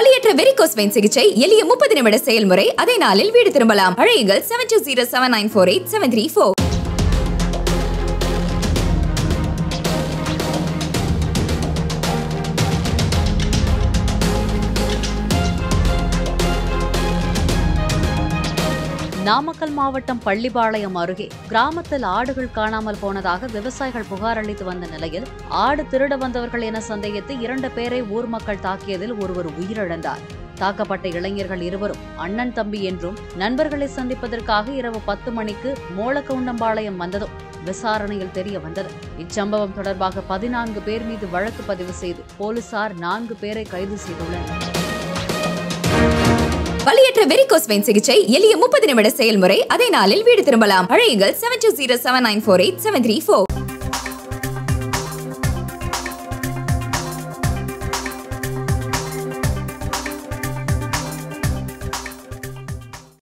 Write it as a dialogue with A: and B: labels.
A: வலியற்ற varicose vein சிகிச்சை எளிய முப்பது நிமிட செயல்முறை அதே நாளில் வீடு திரும்பலாம் அழையுங்கள் seven two zero seven nine four eight seven three four
B: Namakkal மாவட்டம் பள்ளிப்பாளையம் அருகே கிராமத்தில் ஆடுகள் காணாமல் போனதாக விவசாயிகள் புகார் அளித்து வந்த நிலையில் ஆடு திருட வந்தவர்கள் என சந்தேகித்து இரண்டு பேரை ஊர் மக்கள் தாக்கியதில் ஒருவர் உயிரிழந்தார் தாக்கப்பட்ட இளைஞர்கள் இருவரும் அண்ணன் தம்பி என்றும் நண்பர்களை சந்திப்பதற்காக இரவு பத்து மணிக்கு மோளக்கவுண்டம்பாளையம் வந்ததும் விசாரணையில் தெரிய வந்தது இச்சம்பவம் தொடர்பாக பதினான்கு பேர் மீது வழக்கு பதிவு செய்து போலீசார் நான்கு பேரை கைது செய்துள்ளனர்
A: வலியற்ற வெரிகோஸ் வெயின் சிகிச்சை எளிய முப்பது நிமிட செயல்முறை அதே நாளில் வீடு திரும்பலாம் அழையுங்கள் seven two zero seven nine four eight seven three four